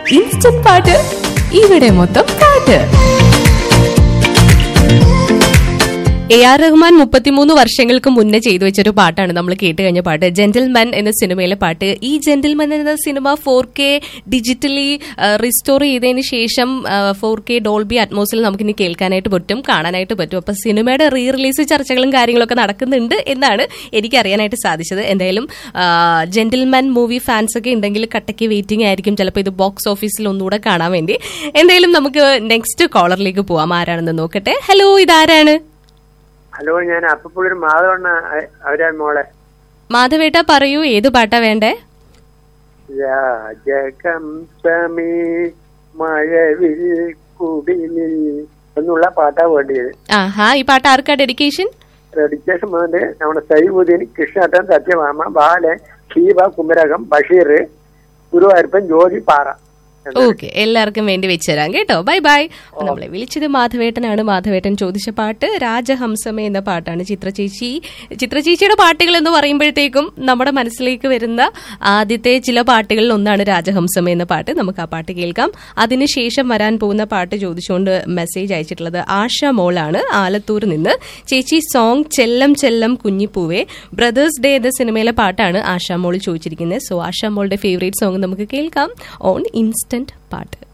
instant പാട്ട് ഇവിടെ മൊത്തം പാട്ട് എ ആർ റഹ്മാൻ മുപ്പത്തിമൂന്ന് വർഷങ്ങൾക്ക് മുന്നേ ചെയ്തു വെച്ചൊരു പാട്ടാണ് നമ്മൾ കേട്ട് കഴിഞ്ഞ പാട്ട് ജെന്റിൽമാൻ എന്ന സിനിമയിലെ പാട്ട് ഈ ജെന്റിൽമാൻ എന്ന സിനിമ ഫോർ കെ ഡിജിറ്റലി റിസ്റ്റോർ ചെയ്തതിന് ശേഷം ഫോർ കെ ഡോൾബി അറ്റ്മോസിൽ നമുക്കിനി കേൾക്കാനായിട്ട് പറ്റും കാണാനായിട്ട് പറ്റും അപ്പൊ സിനിമയുടെ റീ റിലീസ് ചർച്ചകളും കാര്യങ്ങളൊക്കെ നടക്കുന്നുണ്ട് എന്നാണ് എനിക്ക് അറിയാനായിട്ട് സാധിച്ചത് എന്തായാലും ജെന്റിൽമാൻ മൂവി ഫാൻസ് ഒക്കെ ഉണ്ടെങ്കിൽ കട്ടയ്ക്ക് വെയിറ്റിംഗ് ആയിരിക്കും ചിലപ്പോൾ ഇത് ബോക്സ് ഓഫീസിൽ ഒന്നുകൂടെ കാണാൻ വേണ്ടി എന്തായാലും നമുക്ക് നെക്സ്റ്റ് കോളറിലേക്ക് പോവാം ആരാണെന്ന് നോക്കട്ടെ ഹലോ ഇതാരാണ് ഹലോ ഞാൻ അപ്പപ്പുള്ളൊരു മാധവണ്ണ അവരാ മോളെ മാധവേട്ട പറയൂ ഏത് പാട്ടാ വേണ്ടേ രാജകംസമേ മഴവിൽ കുടിലിൽ എന്നുള്ള പാട്ടാ വേണ്ടിയത് ആഹാ ഈ പാട്ട് ആർക്കാ ഡെഡിക്കേഷൻ ഡെഡിക്കേഷൻ വന്നിട്ട് നമ്മുടെ സൈബുദ്ദീൻ കൃഷ്ണട്ടൻ സത്യഭാമ ബാലൻ ഷീബ കുമരകം ബഷീർ ഗുരുവായൂരപ്പൻ ജ്യോതി പാറ ഓക്കെ എല്ലാവർക്കും വേണ്ടി വെച്ചുതരാം കേട്ടോ ബൈ ബൈ അപ്പൊ നമ്മളെ വിളിച്ചത് മാധവേട്ടനാണ് മാധവേട്ടൻ ചോദിച്ച പാട്ട് രാജഹംസമേ എന്ന പാട്ടാണ് ചിത്രചേച്ചി ചിത്രചേച്ചിയുടെ പാട്ടുകൾ എന്ന് പറയുമ്പോഴത്തേക്കും നമ്മുടെ മനസ്സിലേക്ക് വരുന്ന ആദ്യത്തെ ചില പാട്ടുകളിൽ ഒന്നാണ് രാജഹംസമേ എന്ന പാട്ട് നമുക്ക് ആ പാട്ട് കേൾക്കാം അതിനുശേഷം വരാൻ പോകുന്ന പാട്ട് ചോദിച്ചുകൊണ്ട് മെസ്സേജ് അയച്ചിട്ടുള്ളത് ആശ മോളാണ് ആലത്തൂർ നിന്ന് ചേച്ചി സോങ് ചെല്ലം ചെല്ലം കുഞ്ഞിപ്പൂവേ ബ്രദേഴ്സ് ഡേ എന്ന സിനിമയിലെ പാട്ടാണ് ആശാ മോൾ ചോദിച്ചിരിക്കുന്നത് സോ ആശാ മോളുടെ ഫേവറേറ്റ് സോങ് നമുക്ക് കേൾക്കാം ഓൺ ഇൻസ്റ്റന്റ് പാട്ട്